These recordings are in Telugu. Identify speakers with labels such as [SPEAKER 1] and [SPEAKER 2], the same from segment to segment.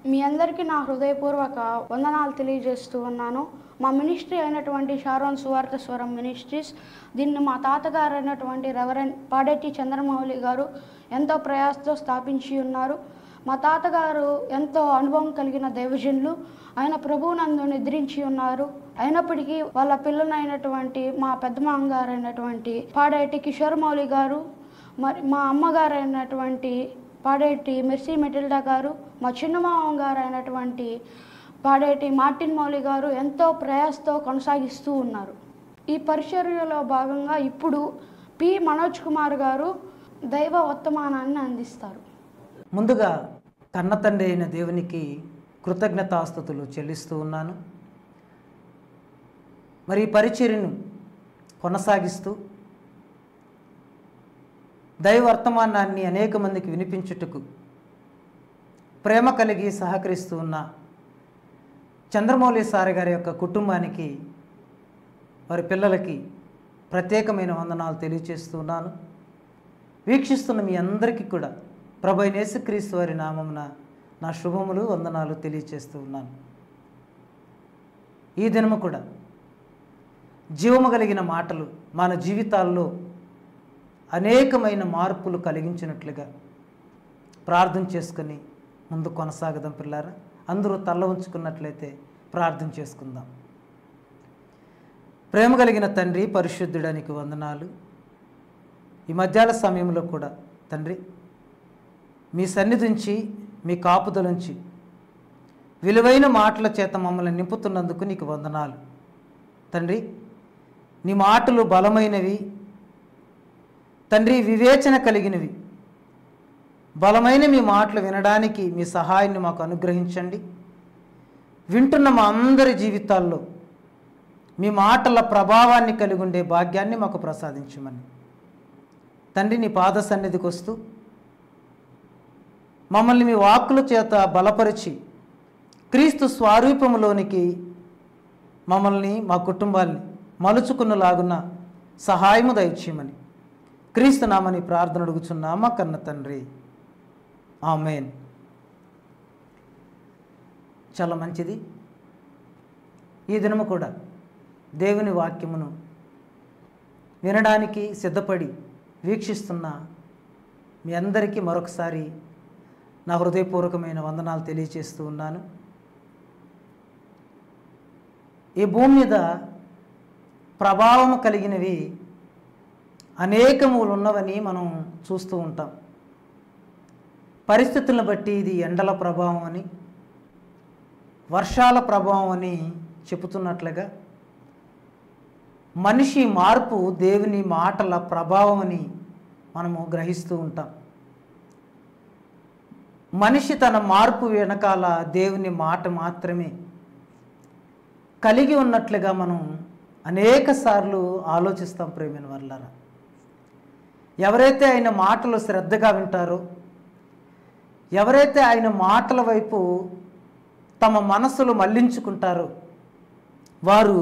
[SPEAKER 1] మీ అందరికీ నా హృదయపూర్వక వందనాలు తెలియజేస్తూ ఉన్నాను మా మినిస్ట్రీ అయినటువంటి షారోన్ సువార్త స్వరం మినిస్ట్రీస్ దీన్ని మా తాతగారు అయినటువంటి రెవరెండ్ పాడేటి చంద్రమౌళి గారు ఎంతో ప్రయాసతో స్థాపించి ఉన్నారు మా తాతగారు ఎంతో అనుభవం కలిగిన దైవజనులు ఆయన ప్రభువునందు నిద్రించి ఉన్నారు అయినప్పటికీ వాళ్ళ పిల్లనైనటువంటి మా పెద్దమామ గారు అయినటువంటి పాడేటి కిషోర్ మౌలి గారు మరి మా అమ్మగారు అయినటువంటి పాడేటి మెర్సీ మెటిల్డా గారు మా చిన్నమామ గారు అయినటువంటి పాడేటి మార్టిన్ మౌలి గారు ఎంతో ప్రయాసతో కొనసాగిస్తూ ఉన్నారు ఈ పరిచర్యలో భాగంగా ఇప్పుడు పి మనోజ్ కుమార్ గారు దైవ వర్తమానాన్ని అందిస్తారు
[SPEAKER 2] ముందుగా కన్న తండ్రి అయిన దేవునికి కృతజ్ఞతాస్థుతులు చెల్లిస్తూ ఉన్నాను మరి ఈ పరిచర్యను కొనసాగిస్తూ దైవ వర్తమానాన్ని అనేక మందికి వినిపించుటకు ప్రేమ కలిగి సహకరిస్తూ ఉన్న చంద్రమౌళి సార్ గారి యొక్క కుటుంబానికి వారి పిల్లలకి ప్రత్యేకమైన వందనాలు తెలియచేస్తున్నాను వీక్షిస్తున్న మీ అందరికీ కూడా ప్రభు అయిన యేసుక్రీస్తు వారి నామమున నా శుభములు వందనాలు తెలియచేస్తూ ఉన్నాను ఈ దినము కూడా జీవము కలిగిన మాటలు మన జీవితాల్లో అనేకమైన మార్పులు కలిగించినట్లుగా ప్రార్థన చేసుకుని ముందు కొనసాగదాం పిల్లారా అందరూ తల్ల ఉంచుకున్నట్లయితే ప్రార్థన చేసుకుందాం ప్రేమ కలిగిన తండ్రి పరిశుద్ధుడానికి వందనాలు ఈ మధ్యాహ్న సమయంలో కూడా తండ్రి మీ సన్నిధించి మీ కాపుదలుంచి విలువైన మాటల చేత మమ్మల్ని నింపుతున్నందుకు నీకు వందనాలు తండ్రి నీ మాటలు బలమైనవి తండ్రి వివేచన కలిగినవి బలమైన మీ మాటలు వినడానికి మీ సహాయాన్ని మాకు అనుగ్రహించండి వింటున్న మా అందరి జీవితాల్లో మీ మాటల ప్రభావాన్ని కలిగి ఉండే భాగ్యాన్ని మాకు ప్రసాదించమని తండ్రి నీ పాద సన్నిధికి వస్తూ మమ్మల్ని మీ వాక్కుల చేత బలపరిచి క్రీస్తు స్వరూపములోనికి మమ్మల్ని మా కుటుంబాల్ని మలుచుకున్నలాగున్న సహాయము దయచేయమని క్రీస్తు నామని ప్రార్థన అడుగుచున్నామా కన్న తండ్రి ఆమెన్ చాలా మంచిది ఈ దినము కూడా దేవుని వాక్యమును వినడానికి సిద్ధపడి వీక్షిస్తున్న మీ అందరికీ మరొకసారి నా హృదయపూర్వకమైన వందనాలు తెలియచేస్తూ ఉన్నాను ఈ భూమి మీద ప్రభావం కలిగినవి అనేకములు ఉన్నవని మనం చూస్తూ ఉంటాం పరిస్థితులను బట్టి ఇది ఎండల ప్రభావం అని వర్షాల ప్రభావం అని చెబుతున్నట్లుగా మనిషి మార్పు దేవుని మాటల ప్రభావం అని మనము గ్రహిస్తూ ఉంటాం మనిషి తన మార్పు వెనకాల దేవుని మాట మాత్రమే కలిగి ఉన్నట్లుగా మనం అనేక సార్లు ఆలోచిస్తాం ప్రేమైన వర్లారా ఎవరైతే ఆయన మాటలు శ్రద్ధగా వింటారో ఎవరైతే ఆయన మాటల వైపు తమ మనసులు మళ్లించుకుంటారో వారు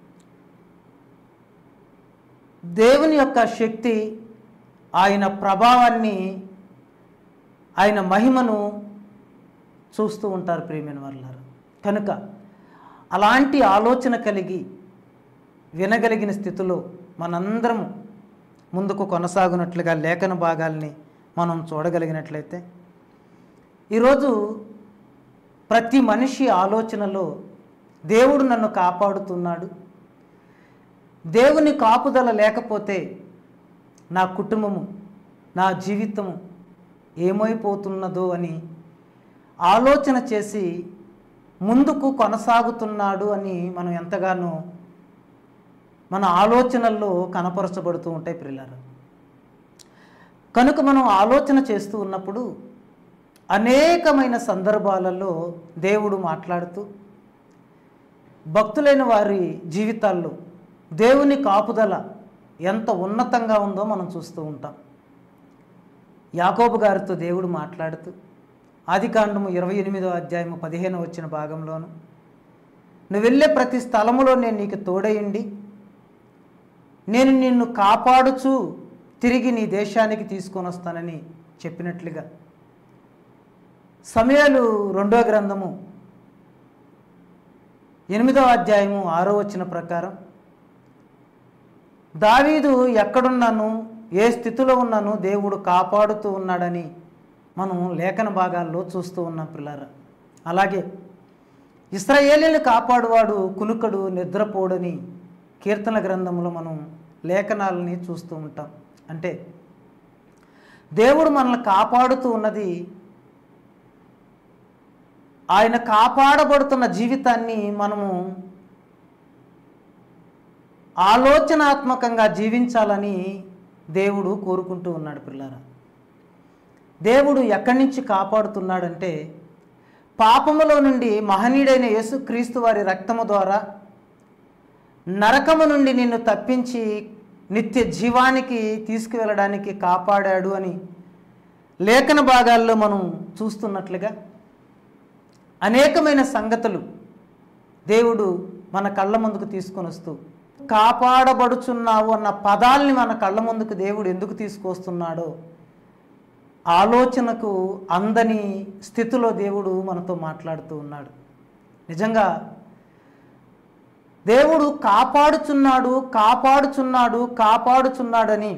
[SPEAKER 2] దేవుని యొక్క శక్తి ఆయన ప్రభావాన్ని ఆయన మహిమను చూస్తూ ఉంటారు ప్రేమైన వాళ్ళారు కనుక అలాంటి ఆలోచన కలిగి వినగలిగిన స్థితిలో మనందరం ముందుకు కొనసాగునట్లుగా లేఖన భాగాల్ని మనం చూడగలిగినట్లయితే ఈరోజు ప్రతి మనిషి ఆలోచనలో దేవుడు నన్ను కాపాడుతున్నాడు దేవుని కాపుదల లేకపోతే నా కుటుంబము నా జీవితము ఏమైపోతున్నదో అని ఆలోచన చేసి ముందుకు కొనసాగుతున్నాడు అని మనం ఎంతగానో మన ఆలోచనల్లో కనపరచబడుతూ ఉంటాయి పిల్లలు కనుక మనం ఆలోచన చేస్తూ ఉన్నప్పుడు అనేకమైన సందర్భాలలో దేవుడు మాట్లాడుతూ భక్తులైన వారి జీవితాల్లో దేవుని కాపుదల ఎంత ఉన్నతంగా ఉందో మనం చూస్తూ ఉంటాం యాకోబు గారితో దేవుడు మాట్లాడుతూ ఆదికాండము ఇరవై ఎనిమిదో అధ్యాయము పదిహేను వచ్చిన భాగంలోను నువ్వు వెళ్ళే ప్రతి స్థలములో నేను నీకు తోడయండి నేను నిన్ను కాపాడుచు తిరిగి నీ దేశానికి తీసుకొని వస్తానని చెప్పినట్లుగా సమయాలు రెండో గ్రంథము ఎనిమిదవ అధ్యాయము ఆరో వచ్చిన ప్రకారం దావీదు ఎక్కడున్నాను ఏ స్థితిలో ఉన్నాను దేవుడు కాపాడుతూ ఉన్నాడని మనం లేఖన భాగాల్లో చూస్తూ ఉన్నాం పిల్లరా అలాగే ఇస్రాయేలీని కాపాడువాడు కునుకడు నిద్రపోడని కీర్తన గ్రంథంలో మనం లేఖనాలని చూస్తూ ఉంటాం అంటే దేవుడు మనల్ని కాపాడుతూ ఉన్నది ఆయన కాపాడబడుతున్న జీవితాన్ని మనము ఆలోచనాత్మకంగా జీవించాలని దేవుడు కోరుకుంటూ ఉన్నాడు పిల్లారా దేవుడు ఎక్కడి నుంచి కాపాడుతున్నాడంటే పాపములో నుండి మహనీయుడైన యేసుక్రీస్తు వారి రక్తము ద్వారా నరకము నుండి నిన్ను తప్పించి నిత్య జీవానికి తీసుకువెళ్ళడానికి కాపాడాడు అని లేఖన భాగాల్లో మనం చూస్తున్నట్లుగా అనేకమైన సంగతులు దేవుడు మన కళ్ళ ముందుకు తీసుకొని వస్తూ కాపాడబడుచున్నావు అన్న పదాల్ని మన కళ్ళ ముందుకు దేవుడు ఎందుకు తీసుకొస్తున్నాడో ఆలోచనకు అందని స్థితిలో దేవుడు మనతో మాట్లాడుతూ ఉన్నాడు నిజంగా దేవుడు కాపాడుచున్నాడు కాపాడుచున్నాడు కాపాడుచున్నాడని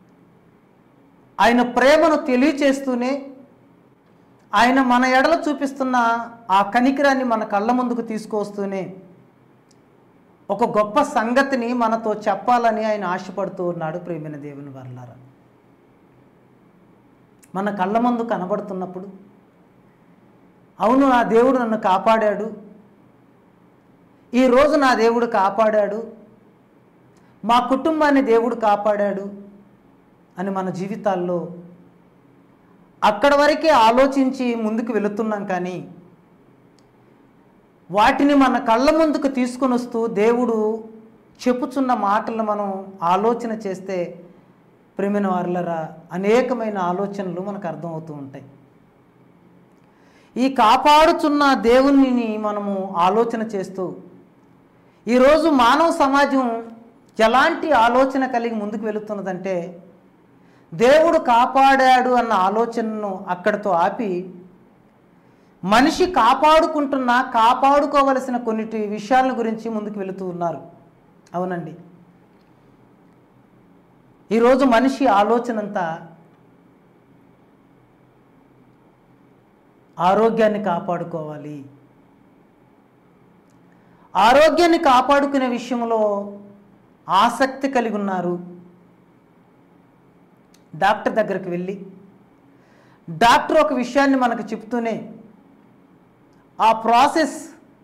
[SPEAKER 2] ఆయన ప్రేమను తెలియచేస్తూనే ఆయన మన ఎడల చూపిస్తున్న ఆ కనికిరాన్ని మన కళ్ళ ముందుకు తీసుకొస్తూనే ఒక గొప్ప సంగతిని మనతో చెప్పాలని ఆయన ఆశపడుతూ ఉన్నాడు ప్రేమైన దేవుని వర్లారా మన కళ్ళ ముందు కనబడుతున్నప్పుడు అవును నా దేవుడు నన్ను కాపాడాడు ఈరోజు నా దేవుడు కాపాడాడు మా కుటుంబాన్ని దేవుడు కాపాడాడు అని మన జీవితాల్లో అక్కడ వరకే ఆలోచించి ముందుకు వెళుతున్నాం కానీ వాటిని మన కళ్ళ ముందుకు తీసుకొని వస్తూ దేవుడు చెప్పుచున్న మాటలను మనం ఆలోచన చేస్తే ప్రేమిన వారులరా అనేకమైన ఆలోచనలు మనకు అర్థమవుతూ ఉంటాయి ఈ కాపాడుచున్న దేవునిని మనము ఆలోచన చేస్తూ ఈరోజు మానవ సమాజం ఎలాంటి ఆలోచన కలిగి ముందుకు వెళుతున్నదంటే దేవుడు కాపాడాడు అన్న ఆలోచనను అక్కడితో ఆపి మనిషి కాపాడుకుంటున్న కాపాడుకోవలసిన కొన్నిటి విషయాల గురించి ముందుకు వెళుతూ ఉన్నారు అవునండి ఈరోజు మనిషి ఆలోచన అంతా ఆరోగ్యాన్ని కాపాడుకోవాలి ఆరోగ్యాన్ని కాపాడుకునే విషయంలో ఆసక్తి కలిగి ఉన్నారు డాక్టర్ దగ్గరికి వెళ్ళి డాక్టర్ ఒక విషయాన్ని మనకు చెప్తూనే ఆ ప్రాసెస్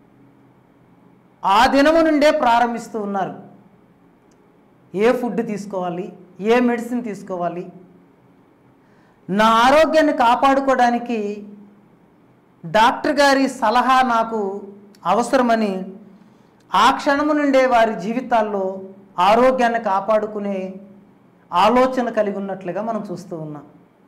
[SPEAKER 2] ఆ దినము నుండే ప్రారంభిస్తూ ఉన్నారు ఏ ఫుడ్ తీసుకోవాలి ఏ మెడిసిన్ తీసుకోవాలి నా ఆరోగ్యాన్ని కాపాడుకోవడానికి డాక్టర్ గారి సలహా నాకు అవసరమని ఆ క్షణము నుండే వారి జీవితాల్లో ఆరోగ్యాన్ని కాపాడుకునే ఆలోచన కలిగి ఉన్నట్లుగా మనం చూస్తూ ఉన్నాం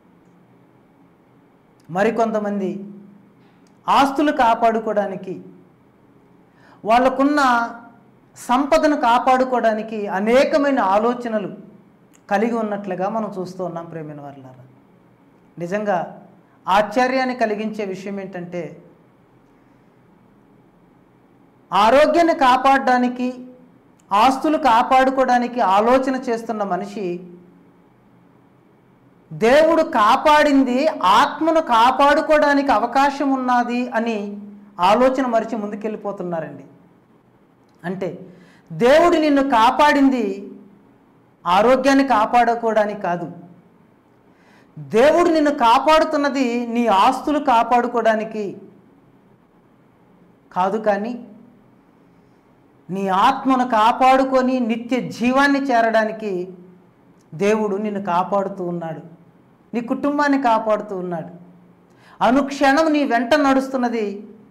[SPEAKER 2] మరికొంతమంది ఆస్తులు కాపాడుకోవడానికి వాళ్ళకున్న సంపదను కాపాడుకోవడానికి అనేకమైన ఆలోచనలు కలిగి ఉన్నట్లుగా మనం చూస్తూ ఉన్నాం ప్రేమైన వారులారా నిజంగా ఆశ్చర్యాన్ని కలిగించే విషయం ఏంటంటే ఆరోగ్యాన్ని కాపాడడానికి ఆస్తులు కాపాడుకోవడానికి ఆలోచన చేస్తున్న మనిషి దేవుడు కాపాడింది ఆత్మను కాపాడుకోవడానికి అవకాశం ఉన్నది అని ఆలోచన మరిచి ముందుకెళ్ళిపోతున్నారండి అంటే దేవుడు నిన్ను కాపాడింది ఆరోగ్యాన్ని కాపాడుకోవడానికి కాదు దేవుడు నిన్ను కాపాడుతున్నది నీ ఆస్తులు కాపాడుకోవడానికి కాదు కానీ నీ ఆత్మను కాపాడుకొని నిత్య జీవాన్ని చేరడానికి దేవుడు నిన్ను కాపాడుతూ ఉన్నాడు నీ కుటుంబాన్ని కాపాడుతూ ఉన్నాడు అనుక్షణం నీ వెంట నడుస్తున్నది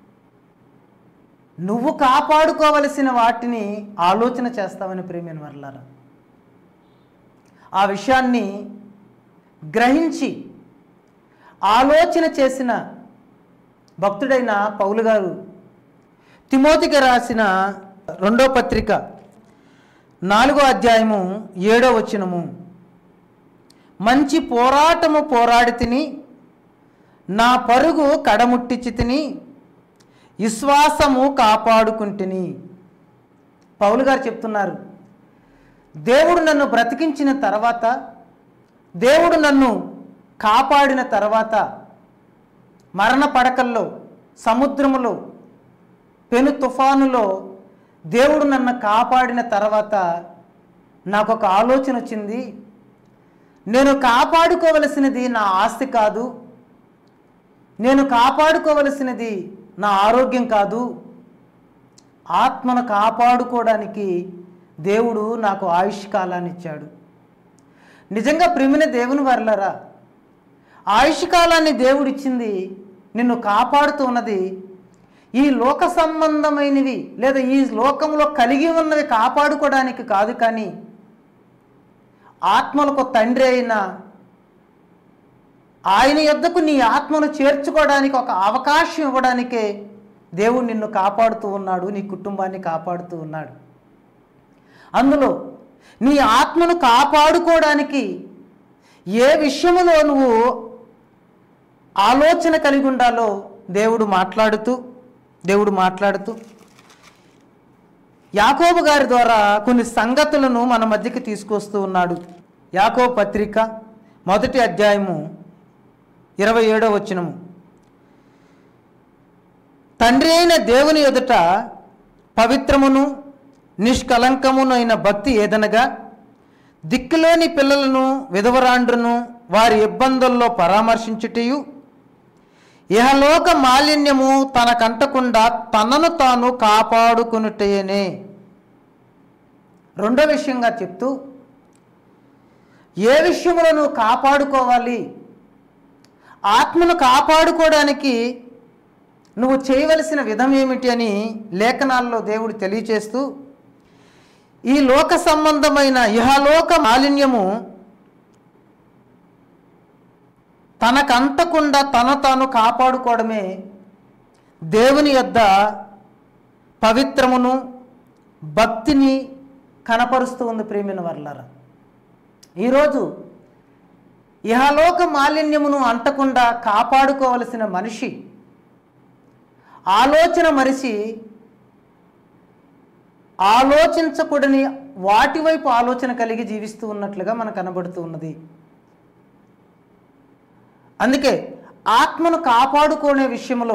[SPEAKER 2] నువ్వు కాపాడుకోవలసిన వాటిని ఆలోచన చేస్తావని ప్రేమైన వర్లారా ఆ విషయాన్ని గ్రహించి ఆలోచన చేసిన భక్తుడైన పౌలు గారు తిమోతికి రాసిన రెండో పత్రిక నాలుగో అధ్యాయము ఏడో వచనము మంచి పోరాటము పోరాడి తిని నా పరుగు కడముట్టిచి తిని విశ్వాసము కాపాడుకుంటుని పౌలు గారు చెప్తున్నారు దేవుడు నన్ను బ్రతికించిన తర్వాత దేవుడు నన్ను కాపాడిన తర్వాత మరణ పడకల్లో సముద్రములో పెను తుఫానులో దేవుడు నన్ను కాపాడిన తర్వాత నాకు ఒక ఆలోచన వచ్చింది నేను కాపాడుకోవలసినది నా ఆస్తి కాదు నేను కాపాడుకోవలసినది నా ఆరోగ్యం కాదు ఆత్మను కాపాడుకోవడానికి దేవుడు నాకు ఆయుష్ కాలాన్ని ఇచ్చాడు నిజంగా ప్రేమిన దేవుని వర్లరా ఆయుష్ కాలాన్ని దేవుడు ఇచ్చింది నిన్ను కాపాడుతూ ఉన్నది ఈ లోక సంబంధమైనవి లేదా ఈ లోకంలో కలిగి ఉన్నవి కాపాడుకోవడానికి కాదు కానీ ఆత్మలకు తండ్రి అయిన ఆయన యొద్దకు నీ ఆత్మను చేర్చుకోవడానికి ఒక అవకాశం ఇవ్వడానికే దేవుడు నిన్ను కాపాడుతూ ఉన్నాడు నీ కుటుంబాన్ని కాపాడుతూ ఉన్నాడు అందులో నీ ఆత్మను కాపాడుకోవడానికి ఏ విషయములో నువ్వు ఆలోచన కలిగి ఉండాలో దేవుడు మాట్లాడుతూ దేవుడు మాట్లాడుతూ యాకోబు గారి ద్వారా కొన్ని సంగతులను మన మధ్యకి తీసుకొస్తూ ఉన్నాడు యాకోబు పత్రిక మొదటి అధ్యాయము ఇరవై ఏడో వచనము తండ్రి అయిన దేవుని ఎదుట పవిత్రమును నిష్కలంకమునైన భక్తి ఏదనగా దిక్కులేని పిల్లలను విధవరాండ్రును వారి ఇబ్బందుల్లో పరామర్శించుటయు ఇహలోక మాలిన్యము తనకంటకుండా తనను తాను కాపాడుకునుటయనే రెండో విషయంగా చెప్తూ ఏ విషయంలో నువ్వు కాపాడుకోవాలి ఆత్మను కాపాడుకోవడానికి నువ్వు చేయవలసిన విధం ఏమిటి అని లేఖనాల్లో దేవుడు తెలియచేస్తూ ఈ లోక సంబంధమైన ఇహలోక మాలిన్యము తనకంటకుండా తన తాను కాపాడుకోవడమే దేవుని యొద్ద పవిత్రమును భక్తిని కనపరుస్తూ ఉంది ప్రేమిన వర్లరా ఈరోజు ఇహలోక మాలిన్యమును అంటకుండా కాపాడుకోవలసిన మనిషి ఆలోచన మరిచి ఆలోచించకూడని వాటి వైపు ఆలోచన కలిగి జీవిస్తూ ఉన్నట్లుగా మనకు కనబడుతూ ఉన్నది అందుకే ఆత్మను కాపాడుకునే విషయంలో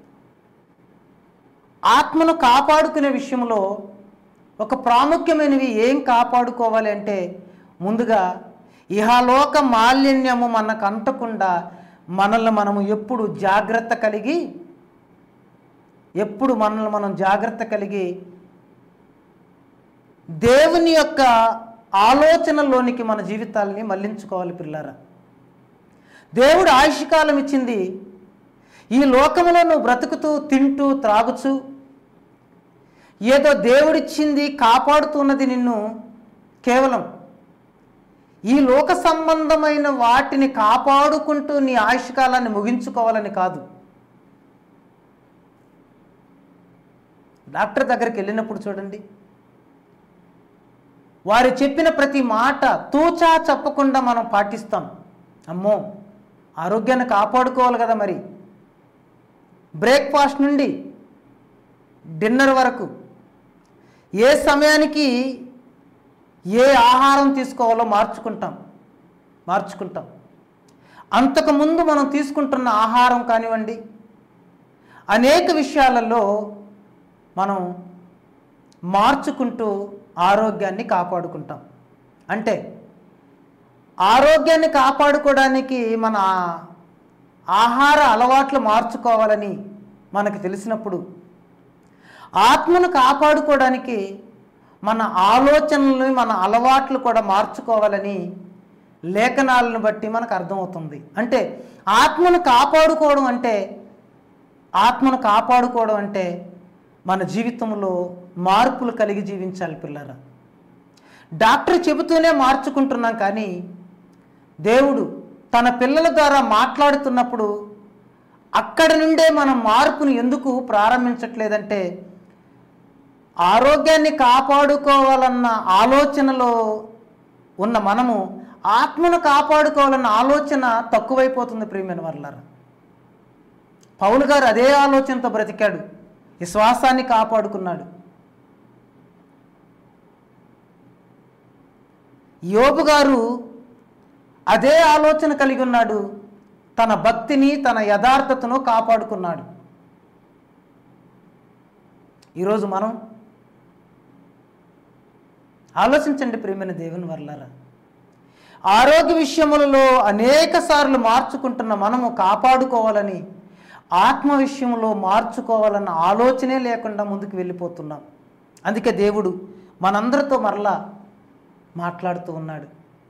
[SPEAKER 2] ఆత్మను కాపాడుకునే విషయంలో ఒక ప్రాముఖ్యమైనవి ఏం కాపాడుకోవాలి అంటే ముందుగా ఇహలోక మాలిన్యము మనకు అంటకుండా మనల్ని మనము ఎప్పుడు జాగ్రత్త కలిగి ఎప్పుడు మనల్ని మనం జాగ్రత్త కలిగి దేవుని యొక్క ఆలోచనలోనికి మన జీవితాలని మళ్లించుకోవాలి పిల్లరా దేవుడు ఆయుష్కాలం ఇచ్చింది ఈ లోకంలో నువ్వు బ్రతుకుతూ తింటూ త్రాగుచు ఏదో దేవుడిచ్చింది కాపాడుతున్నది నిన్ను కేవలం ఈ లోక సంబంధమైన వాటిని కాపాడుకుంటూ నీ ఆయుష్కాలాన్ని ముగించుకోవాలని కాదు డాక్టర్ దగ్గరికి వెళ్ళినప్పుడు చూడండి వారు చెప్పిన ప్రతి మాట తూచా చెప్పకుండా మనం పాటిస్తాం అమ్మో ఆరోగ్యాన్ని కాపాడుకోవాలి కదా మరి బ్రేక్ఫాస్ట్ నుండి డిన్నర్ వరకు ఏ సమయానికి ఏ ఆహారం తీసుకోవాలో మార్చుకుంటాం మార్చుకుంటాం అంతకుముందు మనం తీసుకుంటున్న ఆహారం కానివ్వండి అనేక విషయాలలో మనం మార్చుకుంటూ ఆరోగ్యాన్ని కాపాడుకుంటాం అంటే ఆరోగ్యాన్ని కాపాడుకోవడానికి మన ఆహార అలవాట్లు మార్చుకోవాలని మనకు తెలిసినప్పుడు ఆత్మను కాపాడుకోవడానికి మన ఆలోచనలను మన అలవాట్లు కూడా మార్చుకోవాలని లేఖనాలను బట్టి మనకు అర్థమవుతుంది అంటే ఆత్మను కాపాడుకోవడం అంటే ఆత్మను కాపాడుకోవడం అంటే మన జీవితంలో మార్పులు కలిగి జీవించాలి పిల్లరా డాక్టర్ చెబుతూనే మార్చుకుంటున్నాం కానీ దేవుడు తన పిల్లల ద్వారా మాట్లాడుతున్నప్పుడు అక్కడి నుండే మనం మార్పును ఎందుకు ప్రారంభించట్లేదంటే ఆరోగ్యాన్ని కాపాడుకోవాలన్న ఆలోచనలో ఉన్న మనము ఆత్మను కాపాడుకోవాలన్న ఆలోచన తక్కువైపోతుంది ప్రియమైన వర్లారా పౌలు గారు అదే ఆలోచనతో బ్రతికాడు విశ్వాసాన్ని కాపాడుకున్నాడు యోబు గారు అదే ఆలోచన కలిగి ఉన్నాడు తన భక్తిని తన యథార్థతను కాపాడుకున్నాడు ఈరోజు మనం ఆలోచించండి ప్రియమైన దేవుని వర్లారా ఆరోగ్య విషయములలో అనేక సార్లు మార్చుకుంటున్న మనము కాపాడుకోవాలని ఆత్మ విషయంలో మార్చుకోవాలన్న ఆలోచనే లేకుండా ముందుకు వెళ్ళిపోతున్నాం అందుకే దేవుడు మనందరితో మరలా మాట్లాడుతూ ఉన్నాడు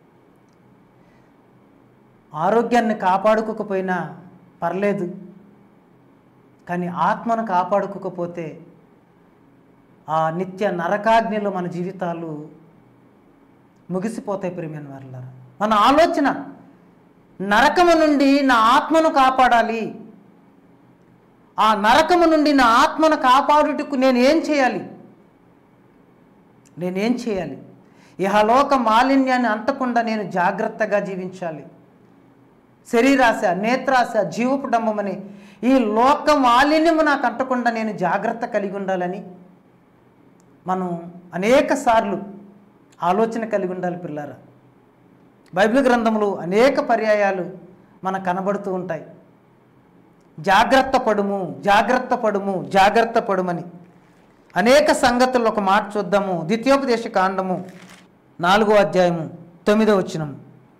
[SPEAKER 2] ఆరోగ్యాన్ని కాపాడుకోకపోయినా పర్లేదు కానీ ఆత్మను కాపాడుకోకపోతే ఆ నిత్య నరకాగ్నిలో మన జీవితాలు ముగిసిపోతాయి ప్రియమైన వారులారా మన ఆలోచన నరకము నుండి నా ఆత్మను కాపాడాలి ఆ నరకము నుండి నా ఆత్మను కాపాడుటకు నేను ఏం చేయాలి నేనేం చేయాలి ఇహలోక మాలిన్యాన్ని అంటకుండా నేను జాగ్రత్తగా జీవించాలి శరీరాశ నేత్రాశ జీవపు డంబమని ఈ లోక మాలిన్యము నాకు అంటకుండా నేను జాగ్రత్త కలిగి ఉండాలని మనం అనేక సార్లు ఆలోచన కలిగి ఉండాలి పిల్లారా బైబిల్ గ్రంథములు అనేక పర్యాయాలు మనకు కనబడుతూ ఉంటాయి జాగ్రత్త పడుము జాగ్రత్త పడుము జాగ్రత్త పడుమని అనేక సంగతుల్లో ఒక మాట చూద్దాము ద్వితీయోపదేశ కాండము నాలుగో అధ్యాయము తొమ్మిదో వచనము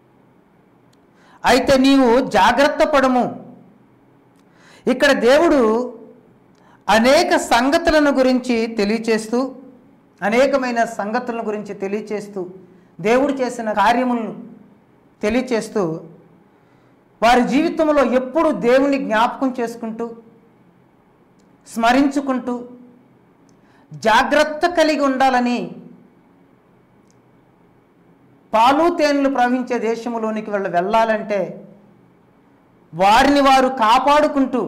[SPEAKER 2] అయితే నీవు జాగ్రత్త పడము ఇక్కడ దేవుడు అనేక సంగతులను గురించి తెలియచేస్తూ అనేకమైన సంగతులను గురించి తెలియచేస్తూ దేవుడు చేసిన కార్యములను తెలియచేస్తూ వారి జీవితంలో ఎప్పుడు దేవుని జ్ఞాపకం చేసుకుంటూ స్మరించుకుంటూ జాగ్రత్త కలిగి ఉండాలని పాలు తేనెలు ప్రవహించే దేశంలోనికి వాళ్ళు వెళ్ళాలంటే వారిని వారు కాపాడుకుంటూ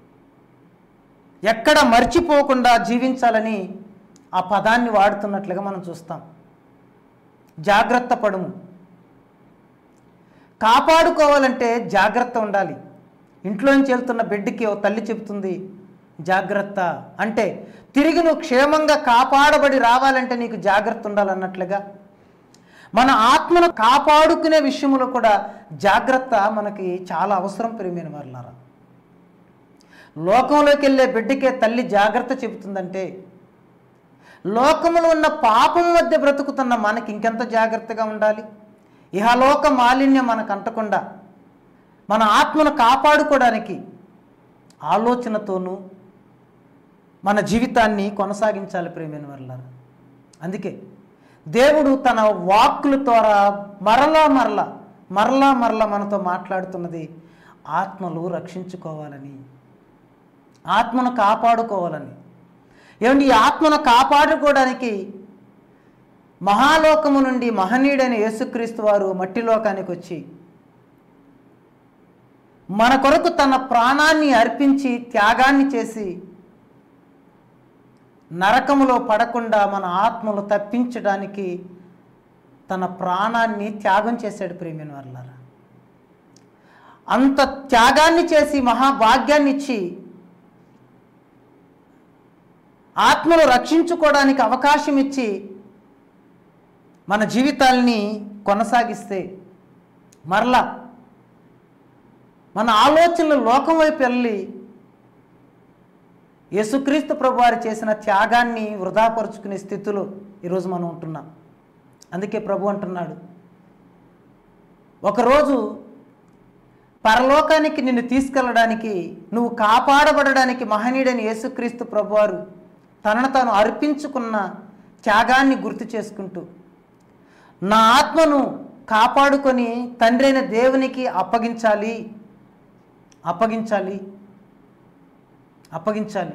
[SPEAKER 2] ఎక్కడ మర్చిపోకుండా జీవించాలని ఆ పదాన్ని వాడుతున్నట్లుగా మనం చూస్తాం జాగ్రత్త పడుము కాపాడుకోవాలంటే జాగ్రత్త ఉండాలి ఇంట్లోంచి వెళ్తున్న బిడ్డకి ఓ తల్లి చెబుతుంది జాగ్రత్త అంటే తిరిగి నువ్వు క్షేమంగా కాపాడబడి రావాలంటే నీకు జాగ్రత్త ఉండాలన్నట్లుగా మన ఆత్మను కాపాడుకునే విషయంలో కూడా జాగ్రత్త మనకి చాలా అవసరం ప్రియమైన వారులారా లోకంలోకి వెళ్ళే బిడ్డకే తల్లి జాగ్రత్త చెబుతుందంటే లోకములో ఉన్న పాపం మధ్య బ్రతుకుతున్న మనకి ఇంకెంత జాగ్రత్తగా ఉండాలి ఇహలోక మాలిన్యం మనకు అంటకుండా మన ఆత్మను కాపాడుకోవడానికి ఆలోచనతోనూ మన జీవితాన్ని కొనసాగించాలి ప్రేమైన వర్లారా అందుకే దేవుడు తన వాక్కుల ద్వారా మరలా మరలా మరలా మరలా మనతో మాట్లాడుతున్నది ఆత్మలు రక్షించుకోవాలని ఆత్మను కాపాడుకోవాలని ఏమండి ఈ ఆత్మను కాపాడుకోవడానికి మహాలోకము నుండి మహనీయుడైన యేసుక్రీస్తు వారు మట్టి లోకానికి వచ్చి మన కొరకు తన ప్రాణాన్ని అర్పించి త్యాగాన్ని చేసి నరకములో పడకుండా మన ఆత్మలు తప్పించడానికి తన ప్రాణాన్ని త్యాగం చేశాడు ప్రేమిన వర్లారా అంత త్యాగాన్ని చేసి మహాభాగ్యాన్ని ఇచ్చి ఆత్మను రక్షించుకోవడానికి అవకాశం ఇచ్చి మన జీవితాల్ని కొనసాగిస్తే మరలా మన ఆలోచనలు లోకం వైపు వెళ్ళి యేసుక్రీస్తు ప్రభువారు చేసిన త్యాగాన్ని వృధాపరుచుకునే స్థితిలో ఈరోజు మనం ఉంటున్నాం అందుకే ప్రభు అంటున్నాడు ఒకరోజు పరలోకానికి నిన్ను తీసుకెళ్ళడానికి నువ్వు కాపాడబడడానికి మహనీయుడైన యేసుక్రీస్తు ప్రభువారు తనను తాను అర్పించుకున్న త్యాగాన్ని గుర్తు చేసుకుంటూ నా ఆత్మను కాపాడుకొని తండ్రి అయిన దేవునికి అప్పగించాలి అప్పగించాలి అప్పగించాలి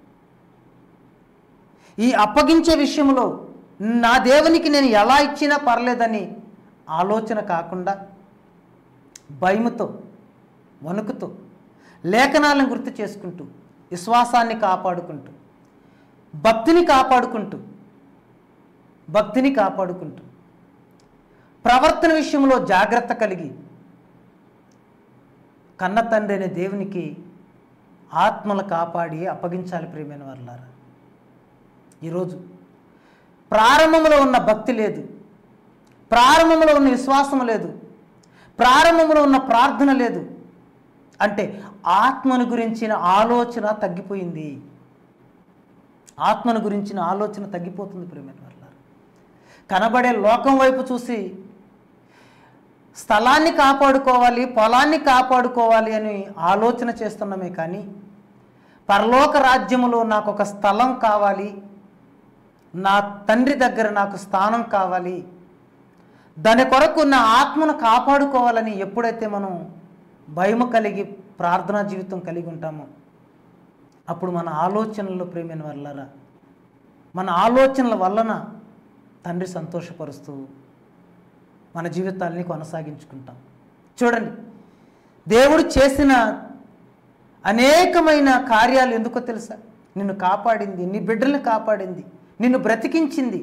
[SPEAKER 2] ఈ అప్పగించే విషయంలో నా దేవునికి నేను ఎలా ఇచ్చినా పర్లేదని ఆలోచన కాకుండా భయముతో వణుకుతో లేఖనాలను గుర్తు చేసుకుంటూ విశ్వాసాన్ని కాపాడుకుంటూ భక్తిని కాపాడుకుంటూ భక్తిని కాపాడుకుంటూ ప్రవర్తన విషయంలో జాగ్రత్త కలిగి కన్న తండ్రి అనే దేవునికి ఆత్మలు కాపాడి అప్పగించాలి ప్రియమైన వాళ్ళారా ఈరోజు ప్రారంభంలో ఉన్న భక్తి లేదు ప్రారంభంలో ఉన్న విశ్వాసం లేదు ప్రారంభంలో ఉన్న ప్రార్థన లేదు అంటే ఆత్మను గురించిన ఆలోచన తగ్గిపోయింది ఆత్మను గురించిన ఆలోచన తగ్గిపోతుంది ప్రియమైన వాళ్ళ కనబడే లోకం వైపు చూసి స్థలాన్ని కాపాడుకోవాలి పొలాన్ని కాపాడుకోవాలి అని ఆలోచన చేస్తున్నామే కానీ పరలోక రాజ్యములో నాకు ఒక స్థలం కావాలి నా తండ్రి దగ్గర నాకు స్థానం కావాలి దాని కొరకు నా ఆత్మను కాపాడుకోవాలని ఎప్పుడైతే మనం భయము కలిగి ప్రార్థనా జీవితం కలిగి ఉంటామో అప్పుడు మన ఆలోచనలు ప్రేమైన వల్లరా మన ఆలోచనల వలన తండ్రి సంతోషపరుస్తూ మన జీవితాల్ని కొనసాగించుకుంటాం చూడండి దేవుడు చేసిన అనేకమైన కార్యాలు ఎందుకో తెలుసా నిన్ను కాపాడింది నీ బిడ్డల్ని కాపాడింది నిన్ను బ్రతికించింది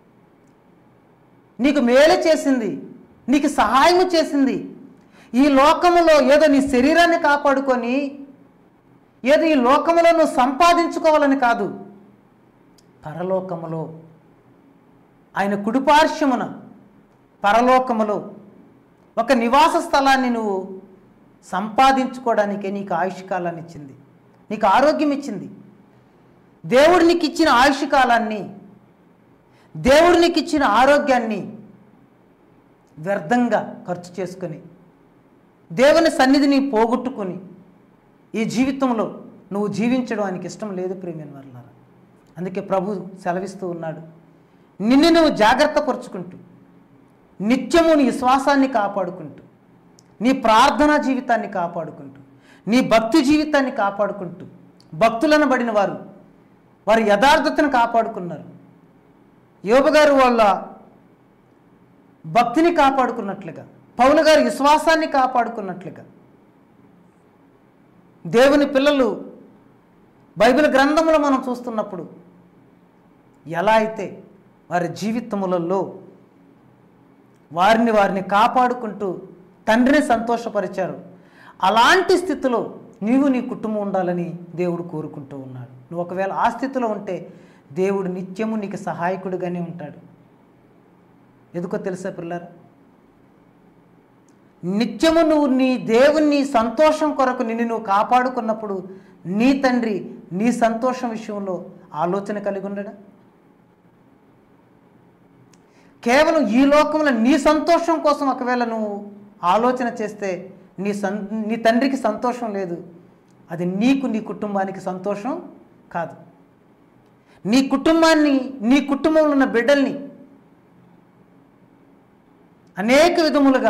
[SPEAKER 2] నీకు మేలు చేసింది నీకు సహాయము చేసింది ఈ లోకములో ఏదో నీ శరీరాన్ని కాపాడుకొని ఏదో ఈ లోకములో నువ్వు సంపాదించుకోవాలని కాదు పరలోకములో ఆయన కుడిపార్శ్వమున పరలోకములో ఒక నివాస స్థలాన్ని నువ్వు సంపాదించుకోవడానికే నీకు ఆయుష్ కాలాన్ని ఇచ్చింది నీకు ఆరోగ్యం ఇచ్చింది దేవుడు నీకు ఇచ్చిన ఆయుష్ కాలాన్ని దేవుడు నీకు ఇచ్చిన ఆరోగ్యాన్ని వ్యర్థంగా ఖర్చు చేసుకొని దేవుని సన్నిధిని పోగొట్టుకొని ఈ జీవితంలో నువ్వు జీవించడం ఆయనకి ఇష్టం లేదు ప్రేమియన్ వర్లారా అందుకే ప్రభు సెలవిస్తూ ఉన్నాడు నిన్ను నువ్వు జాగ్రత్త పరుచుకుంటూ నిత్యము నీ శ్వాసాన్ని కాపాడుకుంటూ నీ ప్రార్థనా జీవితాన్ని కాపాడుకుంటూ నీ భక్తి జీవితాన్ని కాపాడుకుంటూ భక్తులను బడిన వారు వారి యథార్థతను కాపాడుకున్నారు యోబు గారు వాళ్ళ భక్తిని కాపాడుకున్నట్లుగా పౌలు గారి విశ్వాసాన్ని కాపాడుకున్నట్లుగా దేవుని పిల్లలు బైబిల్ గ్రంథములో మనం చూస్తున్నప్పుడు ఎలా అయితే వారి జీవితములలో వారిని వారిని కాపాడుకుంటూ తండ్రిని సంతోషపరిచారు అలాంటి స్థితిలో నీవు నీ కుటుంబం ఉండాలని దేవుడు కోరుకుంటూ ఉన్నాడు నువ్వు ఒకవేళ ఆ స్థితిలో ఉంటే దేవుడు నిత్యము నీకు సహాయకుడిగానే ఉంటాడు ఎందుకో తెలుసా పిల్లరా నిత్యము నువ్వు నీ దేవుని సంతోషం కొరకు నిన్ను నువ్వు కాపాడుకున్నప్పుడు నీ తండ్రి నీ సంతోషం విషయంలో ఆలోచన కలిగి ఉండడా కేవలం ఈ లోకంలో నీ సంతోషం కోసం ఒకవేళ నువ్వు ఆలోచన చేస్తే నీ సం నీ తండ్రికి సంతోషం లేదు అది నీకు నీ కుటుంబానికి సంతోషం కాదు నీ కుటుంబాన్ని నీ కుటుంబంలో ఉన్న బిడ్డల్ని అనేక విధములుగా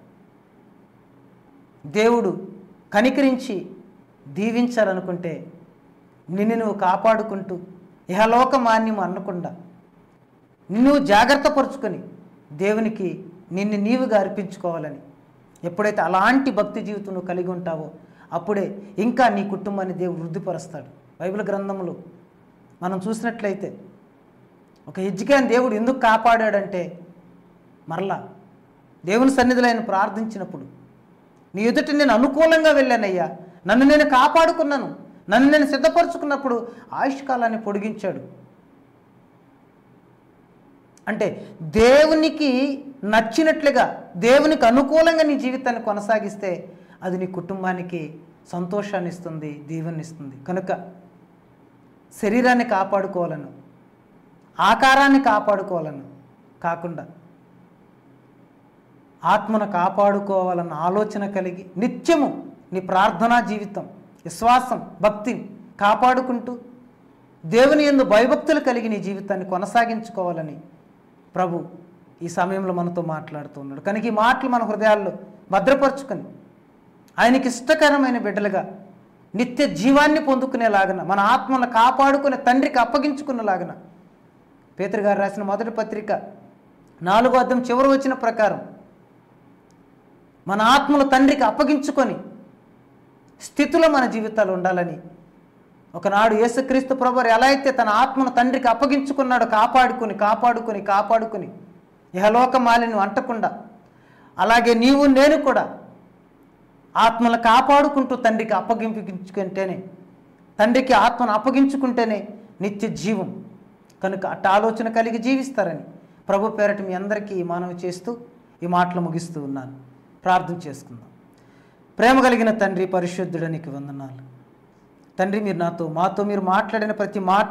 [SPEAKER 2] దేవుడు కనికరించి దీవించాలనుకుంటే నిన్ను నువ్వు కాపాడుకుంటూ ఇహలోక మాన్యం అనకుండా నిన్ను జాగ్రత్త పరుచుకొని దేవునికి నిన్ను నీవుగా అర్పించుకోవాలని ఎప్పుడైతే అలాంటి భక్తి జీవితం నువ్వు కలిగి ఉంటావో అప్పుడే ఇంకా నీ కుటుంబాన్ని దేవుడు వృద్ధిపరుస్తాడు బైబిల్ గ్రంథంలో మనం చూసినట్లయితే ఒక హిజ్కియాని దేవుడు ఎందుకు కాపాడాడంటే మరలా దేవుని సన్నిధిలో ఆయన ప్రార్థించినప్పుడు నీ ఎదుట నేను అనుకూలంగా వెళ్ళానయ్యా నన్ను నేను కాపాడుకున్నాను నన్ను నేను సిద్ధపరచుకున్నప్పుడు ఆయుష్ కాలాన్ని పొడిగించాడు అంటే దేవునికి నచ్చినట్లుగా దేవునికి అనుకూలంగా నీ జీవితాన్ని కొనసాగిస్తే అది నీ కుటుంబానికి సంతోషాన్ని ఇస్తుంది దీవెని ఇస్తుంది కనుక శరీరాన్ని కాపాడుకోవాలను ఆకారాన్ని కాపాడుకోవాలను కాకుండా ఆత్మను కాపాడుకోవాలన్న ఆలోచన కలిగి నిత్యము నీ ప్రార్థనా జీవితం విశ్వాసం భక్తిని కాపాడుకుంటూ దేవుని ఎందు భయభక్తులు కలిగి నీ జీవితాన్ని కొనసాగించుకోవాలని ప్రభు ఈ సమయంలో మనతో మాట్లాడుతూ ఉన్నాడు కనుక ఈ మాటలు మన హృదయాల్లో భద్రపరుచుకొని ఆయనకి ఇష్టకరమైన బిడ్డలుగా నిత్య జీవాన్ని పొందుకునేలాగన మన ఆత్మను కాపాడుకునే తండ్రికి అప్పగించుకునేలాగన పేతురు గారు రాసిన మొదటి పత్రిక నాలుగో అద్దం చివరి వచ్చిన ప్రకారం మన ఆత్మలు తండ్రికి అప్పగించుకొని స్థితిలో మన జీవితాలు ఉండాలని ఒకనాడు యేసుక్రీస్తు ప్రభువారు ఎలా అయితే తన ఆత్మను తండ్రికి అప్పగించుకున్నాడో కాపాడుకుని కాపాడుకుని కాపాడుకుని ఇహలోక మాలిని అంటకుండా అలాగే నీవు నేను కూడా ఆత్మలు కాపాడుకుంటూ తండ్రికి అప్పగింపుకుంటేనే తండ్రికి ఆత్మను అప్పగించుకుంటేనే నిత్య జీవం కనుక అట్ట ఆలోచన కలిగి జీవిస్తారని ప్రభు పేరట మీ అందరికీ ఈ మనవి చేస్తూ ఈ మాటలు ముగిస్తూ ఉన్నాను ప్రార్థన చేసుకుందాం ప్రేమ కలిగిన తండ్రి పరిశుద్ధుడానికి వందనాలు తండ్రి మీరు నాతో మాతో మీరు మాట్లాడిన ప్రతి మాట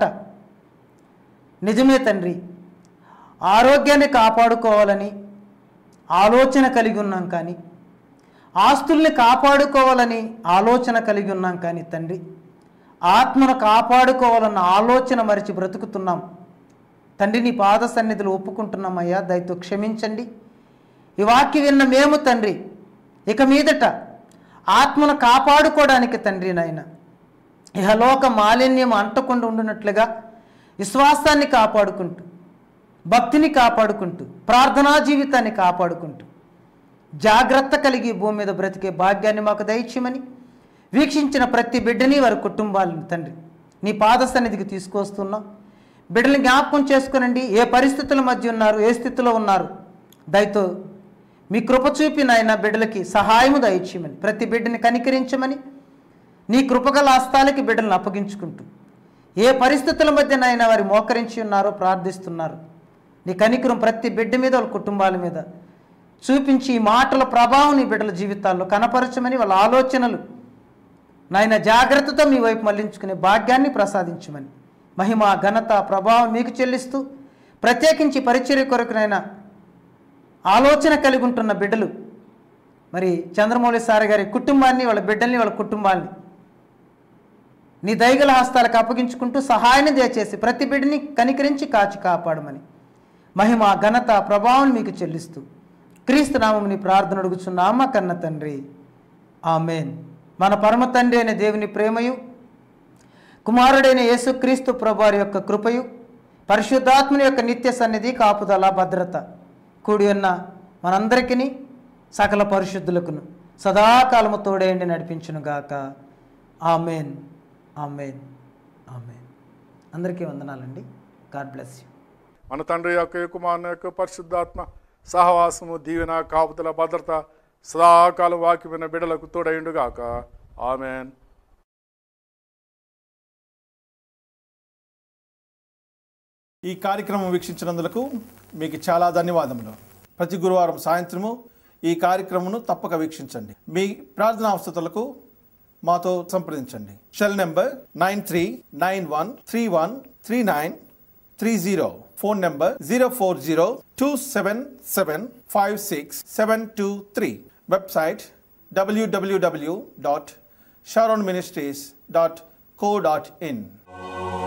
[SPEAKER 2] నిజమే తండ్రి ఆరోగ్యాన్ని కాపాడుకోవాలని ఆలోచన కలిగి ఉన్నాం కానీ ఆస్తుల్ని కాపాడుకోవాలని ఆలోచన కలిగి ఉన్నాం కానీ తండ్రి ఆత్మను కాపాడుకోవాలన్న ఆలోచన మరిచి బ్రతుకుతున్నాం తండ్రి నీ పాద సన్నిధులు ఒప్పుకుంటున్నామయ్యా దయతో క్షమించండి ఈ వాక్య విన్న మేము తండ్రి ఇక మీదట ఆత్మను కాపాడుకోవడానికి తండ్రి నాయన ఇహలోక మాలిన్యం అంటకుండా ఉండునట్లుగా విశ్వాసాన్ని కాపాడుకుంటూ భక్తిని కాపాడుకుంటూ ప్రార్థనా జీవితాన్ని కాపాడుకుంటూ జాగ్రత్త కలిగి ఈ భూమి మీద బ్రతికే భాగ్యాన్ని మాకు దయచేయమని వీక్షించిన ప్రతి బిడ్డని వారి కుటుంబాలను తండ్రి నీ పాద సన్నిధికి తీసుకొస్తున్నాం బిడ్డల్ని జ్ఞాపకం చేసుకునండి ఏ పరిస్థితుల మధ్య ఉన్నారు ఏ స్థితిలో ఉన్నారు దయతో మీ కృప చూపి నాయన బిడ్డలకి సహాయము దయచేయమని ప్రతి బిడ్డని కనికరించమని నీ కృపగల హస్తాలకి బిడ్డలను అప్పగించుకుంటూ ఏ పరిస్థితుల మధ్య నాయన వారి మోకరించి ఉన్నారో ప్రార్థిస్తున్నారు నీ కనికరం ప్రతి బిడ్డ మీద వాళ్ళ కుటుంబాల మీద చూపించి ఈ మాటల ప్రభావం నీ బిడ్డల జీవితాల్లో కనపరచమని వాళ్ళ ఆలోచనలు నాయన జాగ్రత్తతో మీ వైపు మళ్లించుకునే భాగ్యాన్ని ప్రసాదించమని మహిమ ఘనత ప్రభావం మీకు చెల్లిస్తూ ప్రత్యేకించి పరిచర్య కొరకునైనా ఆలోచన కలిగి ఉంటున్న బిడ్డలు మరి చంద్రమౌళి సార్ గారి కుటుంబాన్ని వాళ్ళ బిడ్డల్ని వాళ్ళ కుటుంబాన్ని నీ దయగల హస్తాలకు అప్పగించుకుంటూ సహాయాన్ని దయచేసి ప్రతి బిడ్డని కనికరించి కాచి కాపాడమని మహిమ ఘనత ప్రభావం మీకు చెల్లిస్తూ క్రీస్తు నామముని ప్రార్థన అడుగుచున్నామా కన్న తండ్రి ఆమెన్ మన పరమ తండ్రి అయిన దేవుని ప్రేమయు కుమారుడైన యేసుక్రీస్తు ప్రభువారి యొక్క కృపయు పరిశుద్ధాత్మని యొక్క నిత్య సన్నిధి కాపుదల భద్రత కూడి ఉన్న మనందరికీ సకల పరిశుద్ధులకును సదాకాలము తోడేయండి నడిపించును గాక ఆమెన్ ఆమెన్ ఆమెన్ అందరికీ వందనాలండి గాడ్ బ్లెస్ యూ
[SPEAKER 3] మన తండ్రి యొక్క కుమారుని యొక్క పరిశుద్ధాత్మ సహవాసము దీవెన కాపుదల భద్రత సదాకాలం వాక్యమైన బిడలకు తోడైండుగాక ఆమెన్
[SPEAKER 4] ఈ కార్యక్రమం వీక్షించినందులకు మీకు చాలా ధన్యవాదములు ప్రతి గురువారం సాయంత్రము ఈ కార్యక్రమను తప్పక వీక్షించండి మీ ప్రార్థనా అవసరాలకు మాతో సంప్రదించండి cell number nine three nine one three one three nine three zero phone number zero four zero two seven seven five six seven two three website W W W dot Sharon ministries dot co dot in